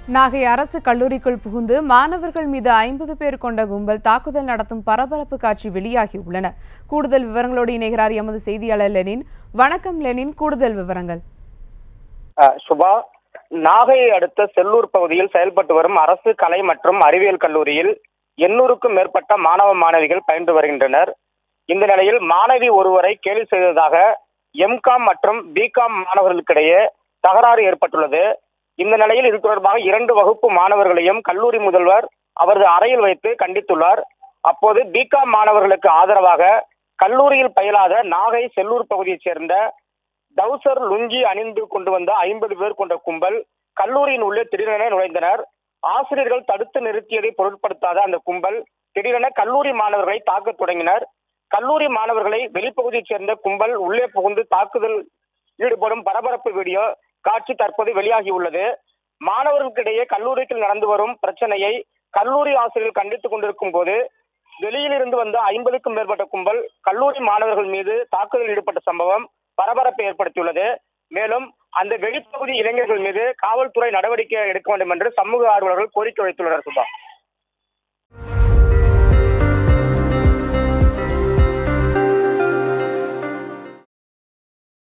நாகை அரசு கல்லூரிக்குள் புகுந்து மாணவர்கள் மீது ஐம்பது பேர் கொண்ட கும்பல் தாக்குதல் நடத்தும் பரபரப்பு காட்சி வெளியாகியுள்ளன கூடுதல் விவரங்களோடு இணைகிறார் எமது செய்தியாளர் லெனின் வணக்கம் லெனின் கூடுதல் விவரங்கள் அஹ் சுபா நாகையை அடுத்த செல்லூர் பகுதியில் செயல்பட்டு வரும் அரசு கலை மற்றும் அறிவியல் கல்லூரியில் எண்ணூறுக்கும் மேற்பட்ட மாணவ மாணவிகள் பயின்று வருகின்றனர் இந்த நிலையில் மாணவி ஒருவரை கேலி செய்ததாக எம்காம் மற்றும் பிகாம் மாணவர்களுக்கிடையே தகராறு ஏற்பட்டுள்ளது இந்த நிலையில் இது தொடர்பாக இரண்டு வகுப்பு மாணவர்களையும் கல்லூரி முதல்வர் அவரது அறையில் வைத்து கண்டித்துள்ளார் அப்போது பிகாம் மாணவர்களுக்கு ஆதரவாக கல்லூரியில் பயிலாத நாகை செல்லூர் பகுதியைச் சேர்ந்த டவுசர் லுங்கி அணிந்து கொண்டு வந்த ஐம்பது பேர் கொண்ட கும்பல் கல்லூரியின் உள்ளே திடீரென நுழைந்தனர் ஆசிரியர்கள் தடுத்து நிறுத்தியதை பொருட்படுத்தாத அந்த கும்பல் திடீரென கல்லூரி மாணவர்களை தாக்கத் தொடங்கினர் கல்லூரி மாணவர்களை வெளிப்பகுதியைச் சேர்ந்த கும்பல் உள்ளே புகுந்து தாக்குதல் ஈடுபடும் பரபரப்பு வீடியோ காட்சி தற்போது வெளியாகியுள்ளது மாணவர்களுக்கிடையே கல்லூரிக்கு நடந்து வரும் பிரச்சனையை கல்லூரி ஆசிரியர்கள் கண்டித்துக் கொண்டிருக்கும் போது வெளியிலிருந்து வந்த ஐம்பதுக்கும் மேற்பட்ட கும்பல் கல்லூரி மாணவர்கள் மீது தாக்குதல் ஈடுபட்ட சம்பவம் பரபரப்பை ஏற்படுத்தியுள்ளது மேலும் அந்த வெளிப்பகுதி இளைஞர்கள் மீது காவல்துறை நடவடிக்கை எடுக்க வேண்டும் என்று சமூக ஆர்வலர்கள் கோரிக்கை வைத்துள்ளனர் சுபா